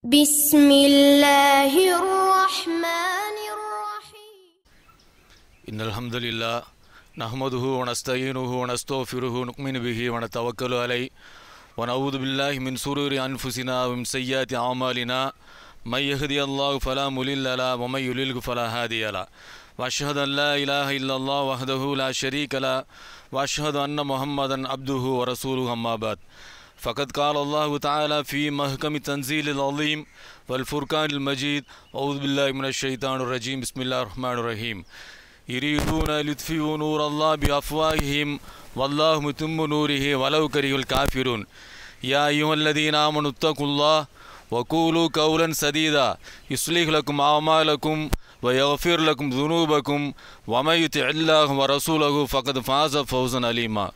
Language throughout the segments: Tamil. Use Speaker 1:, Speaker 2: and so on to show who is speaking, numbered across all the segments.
Speaker 1: بسم الله الرحمن الرحيم
Speaker 2: إن الحمد لله نحمده ونستعينه ونستغفره ونؤمن به ونتوكل عليه ونعوذ بالله من شرور أنفسنا ومن سيئات أعمالنا من يهدي الله فلا مضل له ومن يضلل فلا هادي له وأشهد أن لا إله إلا الله وحده لا شريك له وأشهد أن محمدا عبده ورسوله أما بعد فقد قال الله تعالى في محكم تنزيل العظيم والفرقان المجيد أعوذ بالله من الشيطان الرجيم بسم الله الرحمن الرحيم يريدون ليطفئوا نور الله بأفواههم والله متم نوره ولو كره الكافرون يا أيها الذين آمنوا اتقوا الله وقولوا قولا سديدا يصلح لكم أعمالكم ويغفر لكم ذنوبكم ومن يطع الله ورسوله فقد فاز فوزا عليما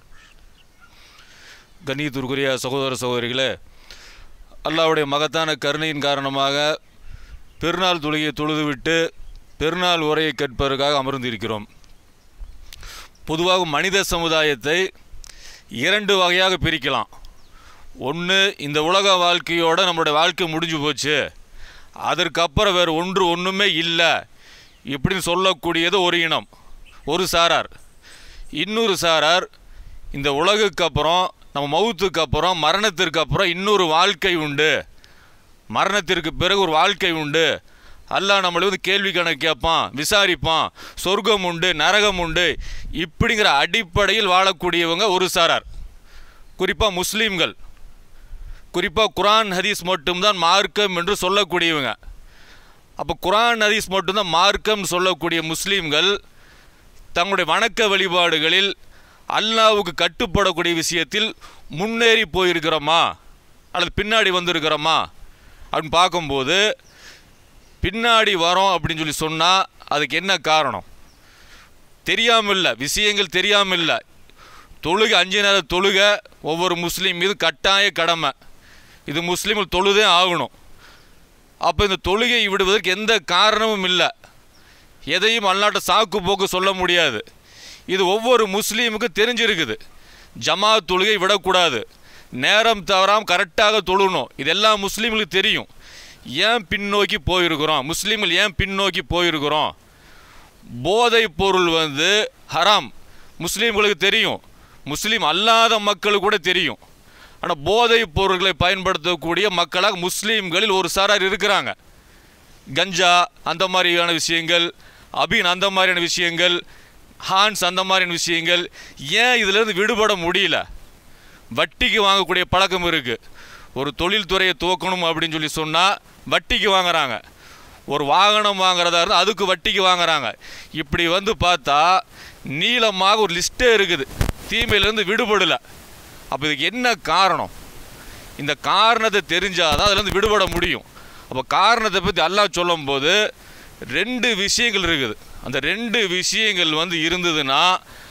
Speaker 2: கண்ணியத்திற்குரிய சகோதர சகோதரிகளே அல்லாஹ்வுடைய மகத்தான கருணையின் காரணமாக பெருநாள் தொழுகையை தொழுதுவிட்டு பெருநாள் உரையை கேட்பதற்காக அமர்ந்திருக்கிறோம் பொதுவாக மனித சமுதாயத்தை இரண்டு வகையாக பிரிக்கலாம் ஒன்று இந்த உலக வாழ்க்கையோட நம்மளுடைய வாழ்க்கை முடிஞ்சு போச்சு அதற்கப்புறம் வேறு ஒன்று ஒன்றுமே இல்லை இப்படின்னு சொல்லக்கூடியது ஒரு இனம் ஒரு சாரார் இன்னொரு சாரார் இந்த உலகுக்கு அப்புறம் நம்ம மௌத்துக்கு அப்புறம் மரணத்திற்கு அப்புறம் இன்னொரு வாழ்க்கை உண்டு மரணத்திற்கு பிறகு ஒரு வாழ்க்கை உண்டு அல்லாஹ் நம்மளை வந்து கேள்வி கணக்கு கேட்பான் விசாரிப்பான் சொர்க்கம் உண்டு நரகம் உண்டு இப்படிங்கிற அடிப்படையில் வாழக்கூடியவங்க ஒரு சாரார் குறிப்பாக முஸ்லீம்கள் குறிப்பாக குரான் ஹதீஸ் மட்டும்தான் மார்க்கம் என்று சொல்லக்கூடியவங்க அப்போ குரான் ஹதீஸ் மட்டும்தான் மார்க்கம் சொல்லக்கூடிய முஸ்லீம்கள் தங்களுடைய வணக்க வழிபாடுகளில் அல்லாவுக்கு கட்டுப்படக்கூடிய விஷயத்தில் முன்னேறி போயிருக்கிறோமா அல்லது பின்னாடி வந்திருக்கிறோமா அப்படின்னு பார்க்கும்போது பின்னாடி வரோம் அப்படின்னு சொல்லி சொன்னால் அதுக்கு என்ன காரணம் தெரியாமல் இல்லை விஷயங்கள் தெரியாமல் இல்லை தொழுகை அஞ்சு நேர தொழுகை ஒவ்வொரு முஸ்லீம் மீது கட்டாய கடமை இது முஸ்லீம்கள் தொழுதே ஆகணும் அப்போ இந்த தொழுகை விடுவதற்கு எந்த காரணமும் இல்லை எதையும் அல்லாட்ட சாக்கு போக்கு சொல்ல முடியாது இது ஒவ்வொரு முஸ்லீமுக்கும் தெரிஞ்சிருக்குது ஜமாத் தொழுகை விடக்கூடாது நேரம் தவறாமல் கரெக்டாக தொழுணும் இதெல்லாம் முஸ்லீம்களுக்கு தெரியும் ஏன் பின்னோக்கி போயிருக்கிறோம் முஸ்லீம்கள் ஏன் பின்னோக்கி போயிருக்கிறோம் போதைப் பொருள் வந்து ஹராம் முஸ்லீம்களுக்கு தெரியும் முஸ்லீம் அல்லாத மக்களுக்கு கூட தெரியும் ஆனால் போதைப் பொருட்களை பயன்படுத்தக்கூடிய மக்களாக முஸ்லீம்களில் ஒரு சாரார் இருக்கிறாங்க கஞ்சா அந்த மாதிரியான விஷயங்கள் அபின் அந்த மாதிரியான விஷயங்கள் ஹான்ஸ் அந்த மாதிரியான விஷயங்கள் ஏன் இதிலிருந்து விடுபட முடியல வட்டிக்கு வாங்கக்கூடிய பழக்கம் இருக்குது ஒரு தொழில்துறையை துவக்கணும் அப்படின்னு சொல்லி சொன்னால் வட்டிக்கு வாங்குறாங்க ஒரு வாகனம் வாங்குறதா இருந்தால் அதுக்கு வட்டிக்கு வாங்குறாங்க இப்படி வந்து பார்த்தா நீளமாக ஒரு லிஸ்ட்டே இருக்குது தீமையிலேருந்து விடுபடலை அப்போ இதுக்கு என்ன காரணம் இந்த காரணத்தை தெரிஞ்சால் தான் அதுலேருந்து விடுபட முடியும் அப்போ காரணத்தை பற்றி அல்லாஹ் சொல்லும்போது ரெண்டு விஷயங்கள் இருக்குது அந்த ரெண்டு விஷயங்கள் வந்து இருந்ததுன்னா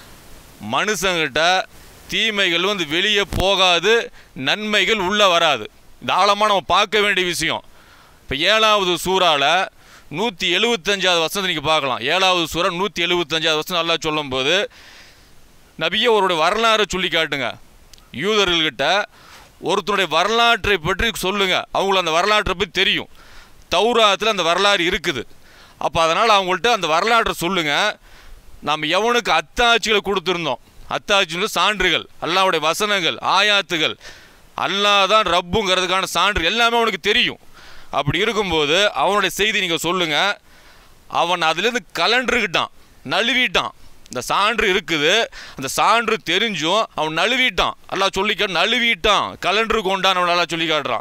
Speaker 2: மனுஷங்கிட்ட தீமைகள் வந்து வெளியே போகாது நன்மைகள் உள்ளே வராது இந்த ஆழமாக நம்ம பார்க்க வேண்டிய விஷயம் இப்போ ஏழாவது சூறாவில் நூற்றி எழுபத்தஞ்சாவது வசனத்தை நீங்கள் பார்க்கலாம் ஏழாவது சூறா நூற்றி எழுபத்தஞ்சாவது வசனம் நல்லா சொல்லும்போது நபியே அவருடைய வரலாறை சொல்லி காட்டுங்க யூதர்கள்கிட்ட ஒருத்தருடைய வரலாற்றை பற்றி சொல்லுங்கள் அவங்களுக்கு அந்த வரலாற்றை பற்றி தெரியும் தௌராத்தில் அந்த வரலாறு இருக்குது அப்போ அதனால் அவங்கள்ட்ட அந்த வரலாற்றை சொல்லுங்கள் நாம் எவனுக்கு அத்தாட்சிகளை கொடுத்துருந்தோம் அத்தாட்சின்னு சான்றுகள் அல்லாவுடைய வசனங்கள் ஆயாத்துகள் அல்லாஹ் தான் ரப்புங்கிறதுக்கான சான்று எல்லாமே அவனுக்கு தெரியும் அப்படி இருக்கும்போது அவனுடைய செய்தி நீங்கள் சொல்லுங்கள் அவன் அதுலேருந்து கலண்டுக்கிட்டான் நழுவிட்டான் இந்த சான்று இருக்குது அந்த சான்று தெரிஞ்சும் அவன் நழுவிட்டான் எல்லாம் சொல்லிக்க நழுவிட்டான் கலன்று கொண்டான் அவன் நல்லா சொல்லி காட்டுறான்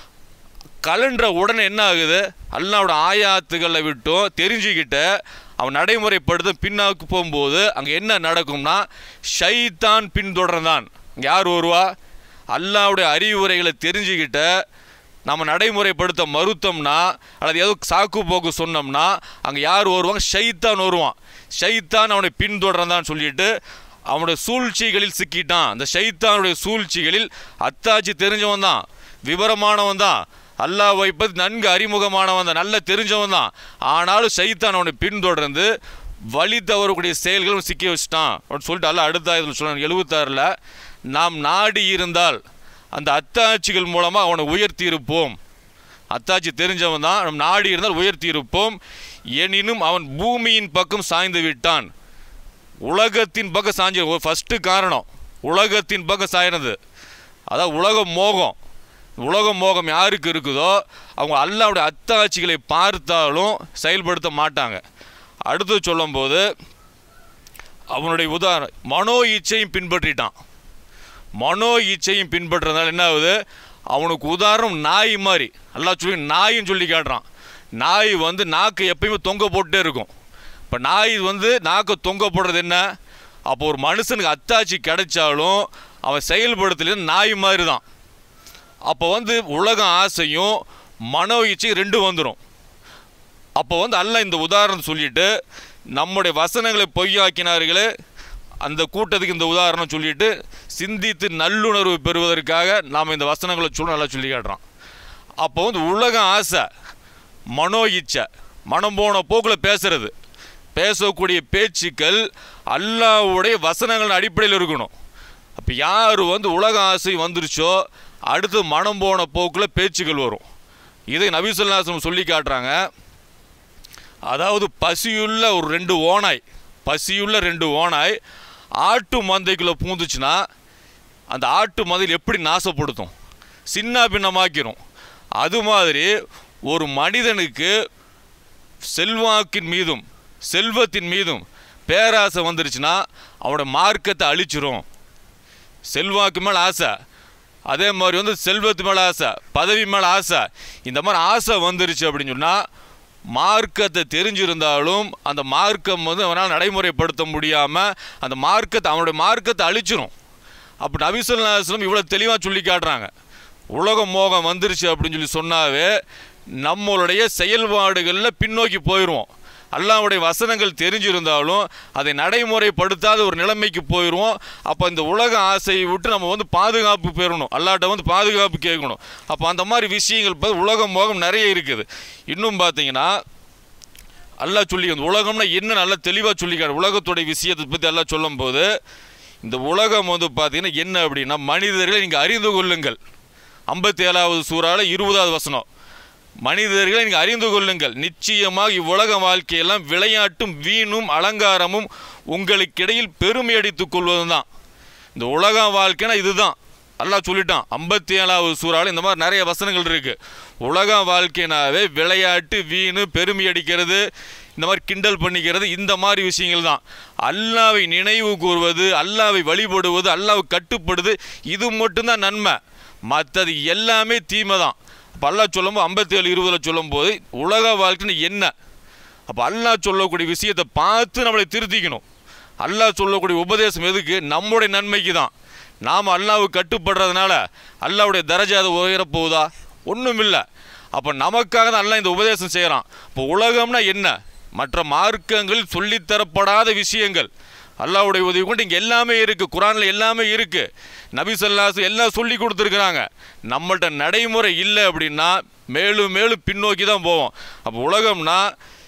Speaker 2: கலன்ற உடனே என்ன ஆகுது அல்லாவோட ஆயாத்துகளை விட்டும் தெரிஞ்சுக்கிட்ட அவன் நடைமுறைப்படுத்த பின்னாக்கு போகும்போது அங்கே என்ன நடக்கும்னா ஷைத்தான் பின்தொடர்ந்தான் அங்கே யார் வருவா அல்லாவுடைய அறிவுரைகளை தெரிஞ்சுக்கிட்ட நம்ம நடைமுறைப்படுத்த மறுத்தோம்னா அல்லது ஏதோ சாக்கு போக்கு சொன்னோம்னா அங்கே யார் வருவாங்க ஷைத்தான் வருவான் ஷைத்தான் அவனை பின்தொடர்ந்தான் சொல்லிட்டு அவனுடைய சூழ்ச்சிகளில் சிக்கிட்டான் அந்த ஷைத்தானுடைய சூழ்ச்சிகளில் அத்தாச்சி தெரிஞ்சவன் தான் விவரமானவன் தான் அல்லாஹ் பற்றி நன்கு அறிமுகமானவன் தான் நல்ல தெரிஞ்சவன் தான் ஆனாலும் சைத்தான் அவனை பின்தொடர்ந்து வழி தவறக்கூடிய செயல்களும் சிக்கி வச்சுட்டான் அப்படின்னு சொல்லிட்டு அல்ல அடுத்த இதில் சொல்ல எழுபத்தாறில் நாம் நாடி இருந்தால் அந்த அத்தாட்சிகள் மூலமாக அவனை உயர்த்தி இருப்போம் அத்தாட்சி தெரிஞ்சவன் தான் நம் நாடி இருந்தால் உயர்த்தி இருப்போம் எனினும் அவன் பூமியின் பக்கம் சாய்ந்து விட்டான் உலகத்தின் பக்கம் சாஞ்சு ஒரு ஃபஸ்ட்டு காரணம் உலகத்தின் பக்கம் சாயினது அதாவது உலக மோகம் உலக மோகம் யாருக்கு இருக்குதோ அவங்க அல்லாவுடைய அத்தாட்சிகளை பார்த்தாலும் செயல்படுத்த மாட்டாங்க அடுத்து சொல்லும்போது அவனுடைய உதாரணம் மனோ இச்சையும் பின்பற்றிட்டான் மனோ இச்சையும் பின்பற்றுறதுனால என்ன ஆகுது அவனுக்கு உதாரணம் நாய் மாதிரி அல்லாஹ் சொல்லி நாயின்னு சொல்லி காட்டுறான் நாய் வந்து நாக்கு எப்பயுமே தொங்க போட்டுட்டே இருக்கும் இப்போ நாய் வந்து நாக்கு தொங்க போடுறது என்ன அப்போ ஒரு மனுஷனுக்கு அத்தாட்சி கிடைச்சாலும் அவன் செயல்படுத்தல நாய் மாதிரி தான் அப்போ வந்து உலக ஆசையும் மனோ இச்சையும் ரெண்டும் வந்துடும் அப்போ வந்து அல்லாஹ் இந்த உதாரணம் சொல்லிட்டு நம்முடைய வசனங்களை பொய்யாக்கினார்களே அந்த கூட்டத்துக்கு இந்த உதாரணம் சொல்லிட்டு சிந்தித்து நல்லுணர்வு பெறுவதற்காக நாம் இந்த வசனங்களை சொல்ல நல்லா சொல்லி காட்டுறோம் அப்போ வந்து உலக ஆசை மனோ இச்சை மனம் போன போக்கில் பேசுறது பேசக்கூடிய பேச்சுக்கள் அல்லாவுடைய வசனங்கள் அடிப்படையில் இருக்கணும் அப்போ யார் வந்து உலக ஆசை வந்துருச்சோ அடுத்து மனம் போன போக்கில் பேச்சுக்கள் வரும் இதை நபிசுல்லாசம் சொல்லி காட்டுறாங்க அதாவது பசியுள்ள ஒரு ரெண்டு ஓனாய் பசியுள்ள ரெண்டு ஓனாய் ஆட்டு மந்தைக்குள்ளே பூந்துச்சுன்னா அந்த ஆட்டு மந்தையில் எப்படி நாசப்படுத்தும் சின்ன பின்னமாக்கிரும் அது மாதிரி ஒரு மனிதனுக்கு செல்வாக்கின் மீதும் செல்வத்தின் மீதும் பேராசை வந்துருச்சுன்னா அவனோட மார்க்கத்தை அழிச்சிரும் செல்வாக்கு மேலே ஆசை அதே மாதிரி வந்து செல்வத்து மேலே ஆசை பதவி மேலே ஆசை இந்த மாதிரி ஆசை வந்துருச்சு அப்படின்னு சொன்னால் மார்க்கத்தை தெரிஞ்சிருந்தாலும் அந்த மார்க்கம் வந்து அவனால் நடைமுறைப்படுத்த முடியாமல் அந்த மார்க்கத்தை அவனுடைய மார்க்கத்தை அழிச்சிரும் அப்போ நபிசுல்லாஸ்லம் இவ்வளோ தெளிவாக சொல்லி காட்டுறாங்க உலக மோகம் வந்துருச்சு அப்படின்னு சொல்லி சொன்னாவே நம்மளுடைய செயல்பாடுகளில் பின்னோக்கி போயிடுவோம் அல்லாவுடைய வசனங்கள் தெரிஞ்சிருந்தாலும் அதை நடைமுறைப்படுத்தாத ஒரு நிலைமைக்கு போயிடுவோம் அப்போ இந்த உலக ஆசையை விட்டு நம்ம வந்து பாதுகாப்பு பெறணும் அல்லாட்ட வந்து பாதுகாப்பு கேட்கணும் அப்போ அந்த மாதிரி விஷயங்கள் இப்போ உலக மோகம் நிறைய இருக்குது இன்னும் பார்த்தீங்கன்னா அல்லாஹ் சொல்லி அந்த உலகம்னா என்ன நல்லா தெளிவாக சொல்லிக்காரு உலகத்துடைய விஷயத்தை பற்றி எல்லாம் சொல்லும்போது இந்த உலகம் வந்து பார்த்தீங்கன்னா என்ன அப்படின்னா மனிதர்களை நீங்கள் அறிந்து கொள்ளுங்கள் ஐம்பத்தி ஏழாவது சூறால இருபதாவது வசனம் மனிதர்களை நீங்கள் அறிந்து கொள்ளுங்கள் நிச்சயமாக இவ்வுலக வாழ்க்கையெல்லாம் விளையாட்டும் வீணும் அலங்காரமும் உங்களுக்கிடையில் பெருமை அடித்துக் கொள்வதும் தான் இந்த உலக வாழ்க்கைனா இதுதான் அல்லாஹ் சொல்லிட்டான் ஐம்பத்தி ஏழாவது சூறாவில் இந்த மாதிரி நிறைய வசனங்கள் இருக்கு உலக வாழ்க்கைனாவே விளையாட்டு வீணு பெருமை அடிக்கிறது இந்த மாதிரி கிண்டல் பண்ணிக்கிறது இந்த மாதிரி விஷயங்கள் தான் அல்லாவை நினைவு கூறுவது அல்லாவை வழிபடுவது அல்லாவை கட்டுப்படுது இது மட்டும்தான் நன்மை மற்றது எல்லாமே தீமை தான் அப்போ அல்லாஹ் சொல்லும்போது ஐம்பத்தி ஏழு இருபதில் சொல்லும்போது உலக வாழ்க்கைன்னு என்ன அப்போ அல்லாஹ் சொல்லக்கூடிய விஷயத்தை பார்த்து நம்மளை திருத்திக்கணும் அல்லாஹ் சொல்லக்கூடிய உபதேசம் எதுக்கு நம்முடைய நன்மைக்கு தான் நாம் அல்லாவுக்கு கட்டுப்படுறதுனால அல்லாவுடைய தரஜா அது உயரப்போகுதா ஒன்றும் இல்லை அப்போ நமக்காக தான் அல்லாஹ் இந்த உபதேசம் செய்கிறான் இப்போ உலகம்னா என்ன மற்ற மார்க்கங்களில் சொல்லித்தரப்படாத விஷயங்கள் அல்லாவுடைய உதவி கொண்டு இங்கே எல்லாமே இருக்குது குரானில் எல்லாமே இருக்குது நபி சொல்லாசு எல்லாம் சொல்லி கொடுத்துருக்குறாங்க நம்மள்ட்ட நடைமுறை இல்லை அப்படின்னா மேலும் மேலும் பின்னோக்கி தான் போவோம் அப்போ உலகம்னா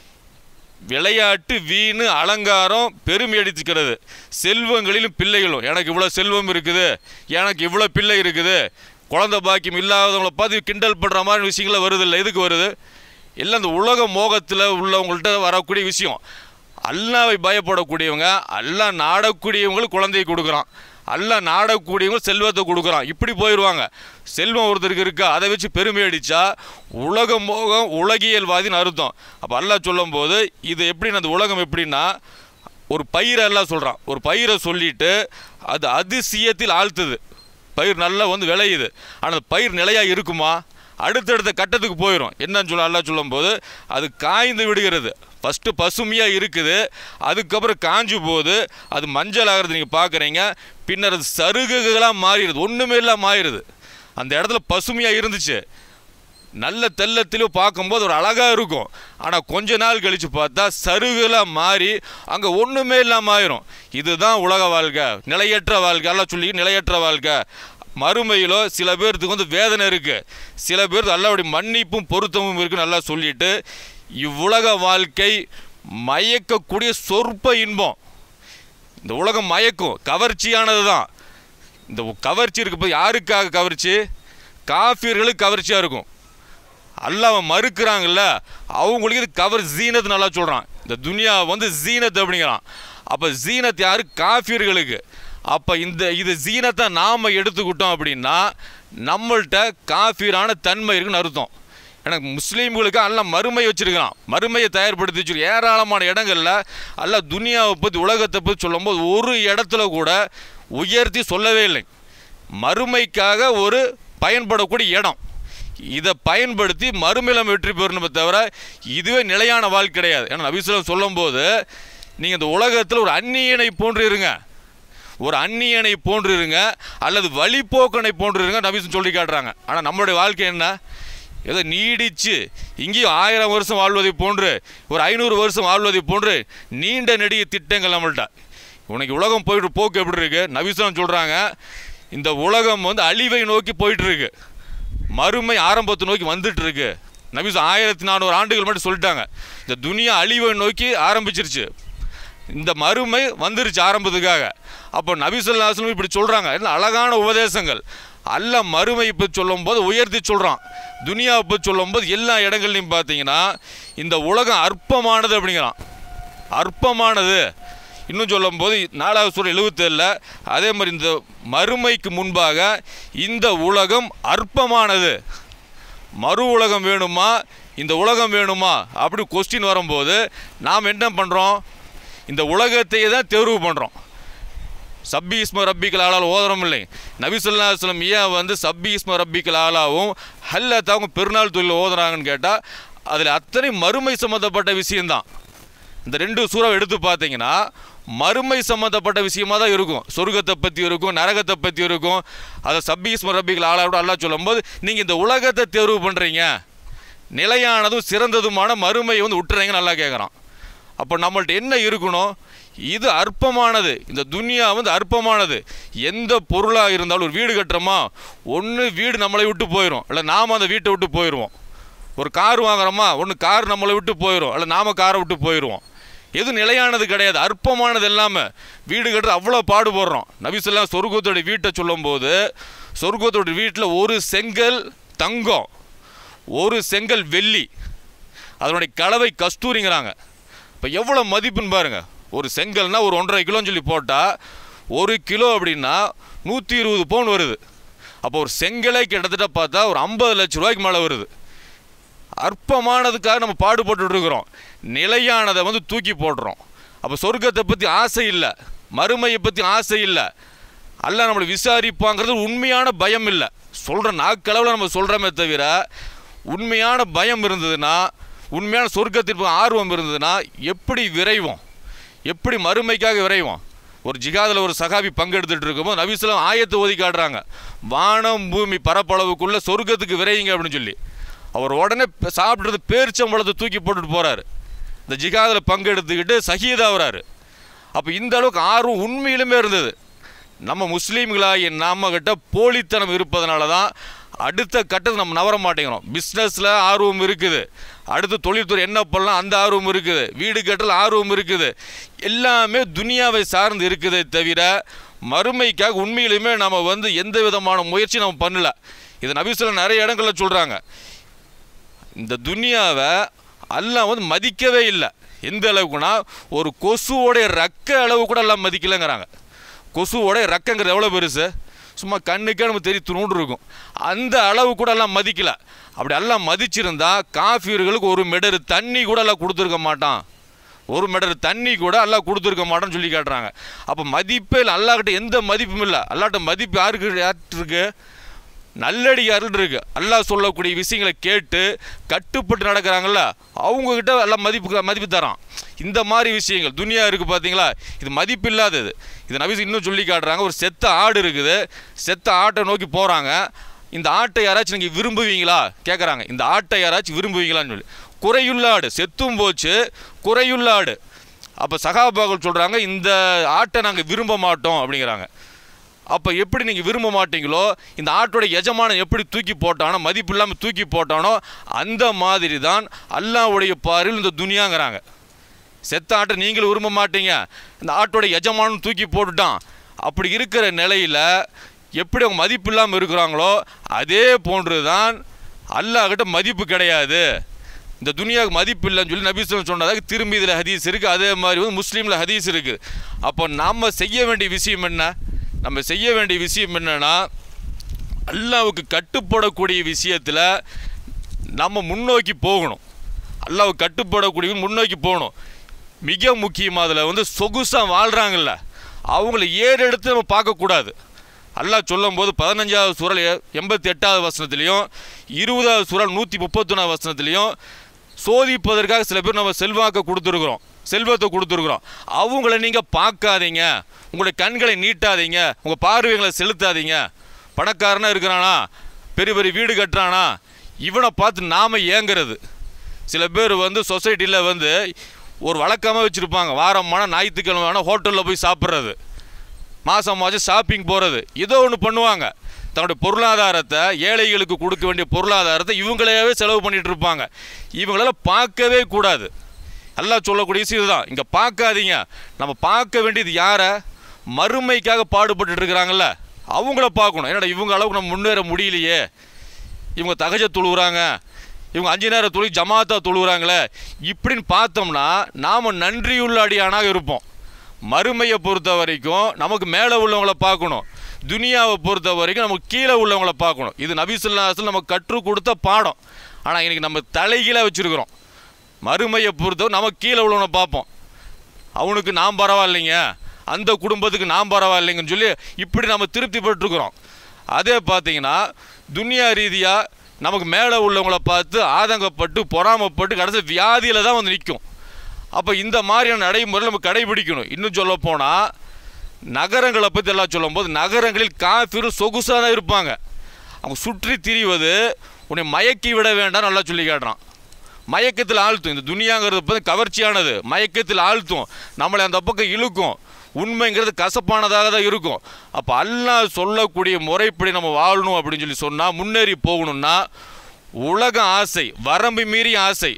Speaker 2: விளையாட்டு வீணு அலங்காரம் பெருமை அடிச்சுக்கிறது செல்வங்களிலும் பிள்ளைகளும் எனக்கு இவ்வளோ செல்வம் இருக்குது எனக்கு இவ்வளோ பிள்ளை இருக்குது குழந்தை பாக்கியம் இல்லாதவங்களை பார்த்து கிண்டல் பண்ணுற மாதிரி விஷயங்கள வருது இல்லை எதுக்கு வருது எல்லாம் இந்த உலக மோகத்தில் உள்ளவங்கள்ட்ட வரக்கூடிய விஷயம் அல்லாவை பயப்படக்கூடியவங்க அல்லாஹ் நாடக்கூடியவங்களுக்கு குழந்தையை கொடுக்குறான் அல்லாஹ் நாடக்கூடியவங்க செல்வத்தை கொடுக்குறான் இப்படி போயிடுவாங்க செல்வம் ஒருத்தருக்கு இருக்கா அதை வச்சு பெருமை அடித்தா உலக மோகம் உலகியல்வாதின்னு அர்த்தம் அப்போ அல்லாஹ் சொல்லும்போது இது எப்படின்னா அந்த உலகம் எப்படின்னா ஒரு பயிரை எல்லாம் சொல்கிறான் ஒரு பயிரை சொல்லிட்டு அது அதிசயத்தில் ஆழ்த்துது பயிர் நல்லா வந்து விளையுது ஆனால் அந்த பயிர் நிலையாக இருக்குமா அடுத்தடுத்த கட்டத்துக்கு போயிடும் என்னன்னு சொல்ல அல்லா சொல்லும்போது அது காய்ந்து விடுகிறது ஃபஸ்ட்டு பசுமையாக இருக்குது அதுக்கப்புறம் காஞ்சு போகுது அது மஞ்சள் ஆகிறது நீங்கள் பார்க்குறீங்க பின்னர் அது சருகுகளாக மாறிடுது ஒன்றுமே இல்லாம மாறிடுது அந்த இடத்துல பசுமையாக இருந்துச்சு நல்ல தெள்ளத்திலும் பார்க்கும்போது ஒரு அழகாக இருக்கும் ஆனால் கொஞ்ச நாள் கழித்து பார்த்தா சருகுலாம் மாறி அங்கே ஒன்றுமே இல்லாமல் ஆயிரும் இதுதான் உலக வாழ்க்கை நிலையற்ற வாழ்க்கை எல்லாம் சொல்லி நிலையற்ற வாழ்க்கை மறுமையிலோ சில பேர்த்துக்கு வந்து வேதனை இருக்குது சில பேர் அல்லாவுடைய மன்னிப்பும் பொருத்தமும் இருக்குன்னு நல்லா சொல்லிட்டு இவ்வுலக வாழ்க்கை மயக்கக்கூடிய சொற்ப இன்பம் இந்த உலகம் மயக்கும் கவர்ச்சியானது தான் இந்த கவர்ச்சி இருக்கு இப்போ யாருக்காக கவர்ச்சி காஃபியர்களுக்கு கவர்ச்சியாக இருக்கும் அல்லாஹ் மறுக்கிறாங்கல்ல அவங்களுக்கு இது கவர் ஜீனத் நல்லா சொல்கிறான் இந்த துனியா வந்து ஜீனத் அப்படிங்கிறான் அப்போ ஜீனத் யாரு காஃபிர்களுக்கு அப்போ இந்த இது ஜீனத்தை நாம் எடுத்துக்கிட்டோம் அப்படின்னா நம்மள்கிட்ட காஃபீரான தன்மை இருக்குன்னு அர்த்தம் எனக்கு முஸ்லீம்களுக்கு அல்ல மறுமை வச்சிருக்கிறான் மறுமையை தயார்படுத்தி வச்சிருக்க ஏராளமான இடங்கள்ல அல்ல துனியாவை பற்றி உலகத்தை பற்றி சொல்லும்போது ஒரு இடத்துல கூட உயர்த்தி சொல்லவே இல்லை மறுமைக்காக ஒரு பயன்படக்கூடிய இடம் இதை பயன்படுத்தி மறுமையிலம் வெற்றி பெறணுமே தவிர இதுவே நிலையான வாழ்க்கை கிடையாது ஏன்னா நபிசுலம் சொல்லும்போது நீங்கள் இந்த உலகத்தில் ஒரு அந்நியனை போன்று இருங்க ஒரு அந்நியனை போன்று இருங்க அல்லது வழிப்போக்கனை போன்று இருங்க நபிசன் சொல்லி காட்டுறாங்க ஆனால் நம்மளுடைய வாழ்க்கை என்ன ஏதோ நீடிச்சு இங்கேயும் ஆயிரம் வருஷம் வாழ்வதை போன்று ஒரு ஐநூறு வருஷம் வாழ்வதை போன்று நீண்ட நெடிய திட்டங்கள் நம்மள்ட்ட உனக்கு உலகம் போயிட்டு போக்கு எப்படி இருக்கு நபிசன் சொல்கிறாங்க இந்த உலகம் வந்து அழிவை நோக்கி போயிட்டு இருக்கு மறுமை ஆரம்பத்தை நோக்கி வந்துட்டு இருக்கு நபிஸ் ஆயிரத்தி நானூறு ஆண்டுகள் மட்டும் சொல்லிட்டாங்க இந்த துனியா அழிவை நோக்கி ஆரம்பிச்சிருச்சு இந்த மறுமை வந்துருச்சு ஆரம்பத்துக்காக அப்போ நபிசல்லாஸ்லம் இப்படி சொல்கிறாங்க என்ன அழகான உபதேசங்கள் அல்ல மறுமை இப்போ சொல்லும்போது உயர்த்தி சொல்கிறான் துனியாவை பற்றி சொல்லும்போது எல்லா இடங்கள்லையும் பார்த்தீங்கன்னா இந்த உலகம் அற்பமானது அப்படிங்கிறான் அற்பமானது இன்னும் சொல்லும்போது நாலாவது சூழல் எழுபத்தேழில் அதே மாதிரி இந்த மறுமைக்கு முன்பாக இந்த உலகம் அற்பமானது மறு உலகம் வேணுமா இந்த உலகம் வேணுமா அப்படி கொஸ்டின் வரும்போது நாம் என்ன பண்ணுறோம் இந்த உலகத்தையே தான் தேர்வு பண்ணுறோம் சப்பி இஸ்ம ரப்பிக்கல் ஆளால் ஓதுறோம் இல்லை நபிசுல்லாஸ்லம் ஏன் வந்து சப்பி இஸ்ம ரப்பிக்கல் ஆளாவும் ஹல்லத்தை அவங்க பெருநாள் தொழில் ஓதுறாங்கன்னு கேட்டால் அதில் அத்தனை மறுமை சம்மந்தப்பட்ட விஷயம்தான் இந்த ரெண்டு சூறாவை எடுத்து பார்த்தீங்கன்னா மறுமை சம்மந்தப்பட்ட விஷயமா தான் இருக்கும் சொர்க்கத்தை பற்றி இருக்கும் நரகத்தை பற்றி இருக்கும் அதை சப்பீஸ் மரபிகள் ஆளாவோட அல்லா சொல்லும்போது நீங்கள் இந்த உலகத்தை தேர்வு பண்ணுறீங்க நிலையானதும் சிறந்ததுமான மறுமையை வந்து விட்டுறீங்க நல்லா கேட்குறான் அப்போ நம்மள்ட்ட என்ன இருக்கணும் இது அற்பமானது இந்த துனியா வந்து அற்பமானது எந்த பொருளாக இருந்தாலும் ஒரு வீடு கட்டுறோமா ஒன்று வீடு நம்மளை விட்டு போயிடும் இல்லை நாம் அந்த வீட்டை விட்டு போயிடுவோம் ஒரு கார் வாங்குறோமா ஒன்று கார் நம்மளை விட்டு போயிடும் இல்லை நாம காரை விட்டு போயிடுவோம் எது நிலையானது கிடையாது அற்பமானது எல்லாமே வீடு கட்டுற அவ்வளோ பாடுபடுறோம் நபிசல்லாம் சொர்க்கத்தோடைய வீட்டை சொல்லும்போது சொர்க்கத்தோடைய வீட்டில் ஒரு செங்கல் தங்கம் ஒரு செங்கல் வெள்ளி அதனுடைய கலவை கஸ்தூரிங்கிறாங்க இப்போ எவ்வளோ மதிப்புன்னு பாருங்கள் ஒரு செங்கல்னா ஒரு ஒன்றரை கிலோன்னு சொல்லி போட்டால் ஒரு கிலோ அப்படின்னா நூற்றி இருபது பவுன் வருது அப்போ ஒரு செங்கலே கிட்டத்தட்ட பார்த்தா ஒரு ஐம்பது லட்ச ரூபாய்க்கு மேலே வருது அற்பமானதுக்காக நம்ம பாடுபட்டு இருக்கிறோம் நிலையானதை வந்து தூக்கி போடுறோம் அப்போ சொர்க்கத்தை பற்றி ஆசை இல்லை மறுமையை பற்றி ஆசை இல்லை அல்ல நம்மளை விசாரிப்பாங்கிறது உண்மையான பயம் இல்லை சொல்கிற நாக்களவில் நம்ம சொல்கிறோமே தவிர உண்மையான பயம் இருந்ததுன்னா உண்மையான சொர்க்கத்திற்கு ஆர்வம் இருந்ததுன்னா எப்படி விரைவோம் எப்படி மறுமைக்காக விரைவோம் ஒரு ஜிகாதில் ஒரு சகாபி பங்கெடுத்துட்டு இருக்கும்போது நபிஸ்லாம் ஆயத்தை ஓதி காட்டுறாங்க வானம் பூமி பரப்பளவுக்குள்ள சொர்க்கத்துக்கு விரையுங்க அப்படின்னு சொல்லி அவர் உடனே பே- சாப்பிட்றது பேரிச்சம்பழத்தை தூக்கி போட்டுட்டு போகிறாரு இந்த ஜிகாதில் பங்கெடுத்துக்கிட்டு சஹீதாகிறாரு அப்போ இந்த அளவுக்கு ஆர்வம் உண்மையிலுமே இருந்தது நம்ம முஸ்லீம்களாகிய நாம கிட்ட போலித்தனம் இருப்பதனால தான் அடுத்த கட்டத்தை நம்ம நவர மாட்டேங்கிறோம் பிஸ்னஸில் ஆர்வம் இருக்குது அடுத்து தொழில்துறை என்ன பண்ணலாம் அந்த ஆர்வம் இருக்குது வீடு கட்டல் ஆர்வம் இருக்குது எல்லாமே துனியாவை சார்ந்து இருக்குதே தவிர மறுமைக்காக உண்மையிலுமே நம்ம வந்து எந்த விதமான முயற்சி நம்ம பண்ணல இது நபிசுல நிறைய இடங்களில் சொல்கிறாங்க இந்த துனியாவை அல்லாஹ் வந்து மதிக்கவே இல்லை எந்த அளவுக்குனா ஒரு கொசுவோடைய ரக்க அளவு கூட எல்லாம் மதிக்கலைங்கிறாங்க கொசுவோடைய ரக்கங்கிறது எவ்வளோ பெருசு சும்மா கண்ணுக்கே நமக்கு தெரிய துணுண்டு இருக்கும் அந்த அளவு கூட எல்லாம் மதிக்கல அப்படி எல்லாம் மதிச்சிருந்தா காஃபியர்களுக்கு ஒரு மெடரு தண்ணி கூட எல்லாம் கொடுத்துருக்க மாட்டான் ஒரு மெடர் தண்ணி கூட எல்லாம் கொடுத்துருக்க மாட்டோம்னு சொல்லி காட்டுறாங்க அப்போ மதிப்பே இல்லை அல்லாஹ்கிட்ட எந்த மதிப்பும் இல்லை அல்லாட்ட மதிப்பு யாருக்கு யார்கிட்ட இருக்கு நல்லடியார்கள் இருக்கு அல்லாஹ் சொல்லக்கூடிய விஷயங்களை கேட்டு கட்டுப்பட்டு நடக்கிறாங்கல்ல அவங்கக்கிட்ட எல்லாம் மதிப்பு மதிப்பு தரான் இந்த மாதிரி விஷயங்கள் துனியா இருக்குது பார்த்தீங்களா இது மதிப்பு இல்லாதது இது நபி இன்னும் சொல்லி காட்டுறாங்க ஒரு செத்த ஆடு இருக்குது செத்த ஆட்டை நோக்கி போகிறாங்க இந்த ஆட்டை யாராச்சும் நீங்கள் விரும்புவீங்களா கேட்குறாங்க இந்த ஆட்டை யாராச்சும் விரும்புவீங்களான்னு சொல்லி குறையுள்ள ஆடு செத்தும் போச்சு குறையுள்ள ஆடு அப்போ சகாபாக்கள் சொல்கிறாங்க இந்த ஆட்டை நாங்கள் விரும்ப மாட்டோம் அப்படிங்கிறாங்க அப்போ எப்படி நீங்கள் விரும்ப மாட்டீங்களோ இந்த ஆட்டோட எஜமானன் எப்படி தூக்கி போட்டானோ மதிப்பு இல்லாமல் தூக்கி போட்டானோ அந்த மாதிரி தான் அல்லாஹ்வுடைய பார்வையில் இந்த துனியாங்கிறாங்க செத்த ஆட்டை நீங்களும் விரும்ப மாட்டீங்க இந்த ஆட்டோட எஜமானன் தூக்கி போட்டுட்டான் அப்படி இருக்கிற நிலையில் எப்படி அவங்க மதிப்பு இல்லாமல் இருக்கிறாங்களோ அதே போன்று தான் அல்லாஹ்கிட்ட மதிப்பு கிடையாது இந்த துனியாவுக்கு மதிப்பு இல்லைன்னு சொல்லி நபிஸ்வரம் சொன்னதாக திரும்பி இதில் ஹதீஸ் இருக்குது அதே மாதிரி வந்து முஸ்லீமில் ஹதீஸ் இருக்குது அப்போ நம்ம செய்ய வேண்டிய விஷயம் என்ன நம்ம செய்ய வேண்டிய விஷயம் என்னன்னா அல்லாவுக்கு கட்டுப்படக்கூடிய விஷயத்தில் நம்ம முன்னோக்கி போகணும் அல்லாவுக்கு கட்டுப்படக்கூடிய முன்னோக்கி போகணும் மிக முக்கியமாக அதில் வந்து சொகுசாக வாழ்கிறாங்கல்ல அவங்கள ஏறெடுத்து நம்ம பார்க்கக்கூடாது அல்லாஹ் சொல்லும்போது பதினஞ்சாவது சூறல் எ- எண்பத்தி எட்டாவது வசனத்துலேயும் இருபதாவது சூறல் நூற்றி முப்பத்தொன்னாவது வசனத்துலேயும் சோதிப்பதற்காக சில பேர் நம்ம செல்வாக்க கொடுத்துருக்குறோம் செல்வத்தை கொடுத்துருக்குறோம் அவங்கள நீங்கள் பார்க்காதீங்க உங்களுடைய கண்களை நீட்டாதீங்க உங்கள் பார்வைகளை செலுத்தாதீங்க பணக்காரனாக இருக்கிறானா பெரிய பெரிய வீடு கட்டுறானா இவனை பார்த்து நாம் ஏங்குறது சில பேர் வந்து சொசைட்டியில் வந்து ஒரு வழக்கமாக வச்சுருப்பாங்க வாரமான ஞாயிற்றுக்கிழமை வேணால் ஹோட்டலில் போய் சாப்பிட்றது மாதம் மாதம் ஷாப்பிங் போகிறது ஏதோ ஒன்று பண்ணுவாங்க தன்னுடைய பொருளாதாரத்தை ஏழைகளுக்கு கொடுக்க வேண்டிய பொருளாதாரத்தை இவங்களையாவே செலவு பண்ணிட்டு இருப்பாங்க இவங்களால பார்க்கவே கூடாது எல்லாம் சொல்லக்கூடிய விஷயம் இதுதான் இங்கே பார்க்காதீங்க நம்ம பார்க்க வேண்டியது யாரை மறுமைக்காக பாடுபட்டு இருக்கிறாங்கல்ல அவங்கள பார்க்கணும் என்னடா இவங்க அளவுக்கு நம்ம முன்னேற முடியலையே இவங்க தகஜ தொழுகிறாங்க இவங்க அஞ்சு நேரம் தொழில் ஜமாத்தா தொழுகிறாங்களே இப்படின்னு பார்த்தோம்னா நாம் நன்றியுள்ள அடியானாக இருப்போம் மறுமையை பொறுத்த வரைக்கும் நமக்கு மேலே உள்ளவங்கள பார்க்கணும் துனியாவை பொறுத்த வரைக்கும் நமக்கு கீழே உள்ளவங்கள பார்க்கணும் இது நபிசுல்லாசல் நமக்கு கற்றுக் கொடுத்த பாடம் ஆனால் இன்னைக்கு நம்ம தலைகீழாக வச்சுருக்கிறோம் மறுமையை பொறுத்தவரை நமக்கு கீழே உள்ளவனை பார்ப்போம் அவனுக்கு நாம் பரவாயில்லைங்க அந்த குடும்பத்துக்கு நாம் பரவாயில்லைங்கன்னு சொல்லி இப்படி நம்ம திருப்தி பட்டிருக்கிறோம் அதே பார்த்தீங்கன்னா துனியா ரீதியாக நமக்கு மேலே உள்ளவங்கள பார்த்து ஆதங்கப்பட்டு பொறாமப்பட்டு கடைசி வியாதியில் தான் வந்து நிற்கும் அப்போ இந்த மாதிரியான நடைமுறை நம்ம கடைபிடிக்கணும் இன்னும் சொல்ல போனால் நகரங்களை பற்றி எல்லாம் சொல்லும்போது நகரங்களில் காஃபிர் சொகுசாக தான் இருப்பாங்க அவங்க சுற்றி திரிவது உன்னை மயக்கி விட வேண்டாம் நல்லா சொல்லி காட்டுறான் மயக்கத்தில் ஆழ்த்தும் இந்த துனியாங்கிறது வந்து கவர்ச்சியானது மயக்கத்தில் ஆழ்த்தும் நம்மளை அந்த பக்கம் இழுக்கும் உண்மைங்கிறது கசப்பானதாக தான் இருக்கும் அப்போ அல்லாஹ் சொல்லக்கூடிய முறைப்படி நம்ம வாழணும் அப்படின்னு சொல்லி சொன்னால் முன்னேறி போகணும்னா உலக ஆசை வரம்பு மீறிய ஆசை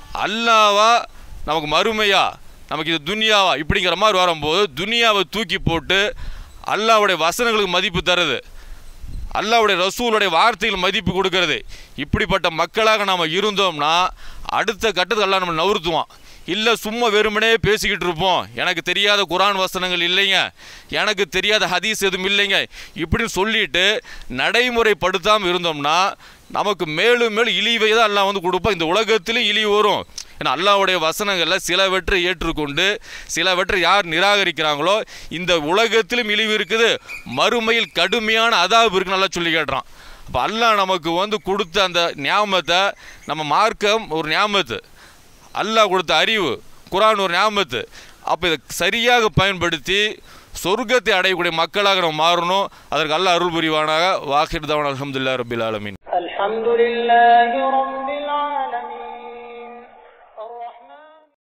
Speaker 2: அல்லாவா நமக்கு மறுமையா நமக்கு இது துனியாவா இப்படிங்கிற மாதிரி வரும்போது துனியாவை தூக்கி போட்டு அல்லாவுடைய வசனங்களுக்கு மதிப்பு தருது அல்லாவுடைய ரசூலுடைய வார்த்தைகள் மதிப்பு கொடுக்கறது இப்படிப்பட்ட மக்களாக நாம் இருந்தோம்னா அடுத்த கட்டத்துக்கு எல்லாம் நம்ம நவுறுத்துவான் இல்லை சும்மா வெறுமனே பேசிக்கிட்டு இருப்போம் எனக்கு தெரியாத குரான் வசனங்கள் இல்லைங்க எனக்கு தெரியாத ஹதீஸ் எதுவும் இல்லைங்க இப்படின்னு சொல்லிட்டு நடைமுறைப்படுத்தாமல் இருந்தோம்னா நமக்கு மேலும் மேலும் இழிவை தான் எல்லாம் வந்து கொடுப்போம் இந்த உலகத்திலும் இழிவு வரும் ஏன்னா அல்லாவுடைய வசனங்களில் சிலவற்றை ஏற்றுக்கொண்டு சிலவற்றை யார் நிராகரிக்கிறாங்களோ இந்த உலகத்திலும் இழிவு இருக்குது மறுமையில் கடுமையான அதாபு இருக்குன்னு நல்லா சொல்லி கேட்டுறான் அப்போ அல்லாஹ் நமக்கு வந்து கொடுத்த அந்த ஞாபகத்தை நம்ம மார்க்கம் ஒரு ஞாபகத்து அல்லாஹ் கொடுத்த அறிவு குரான் ஒரு ஞாபகத்து அப்போ இதை சரியாக பயன்படுத்தி சொர்க்கத்தை அடையக்கூடிய மக்களாக நம்ம மாறணும் அதற்கு அல்லாஹ் அருள் புரிவானாக வாஹிர் தவன் அலமதுல்லா ரபில் ஆலமீன்
Speaker 3: الحمد لله رب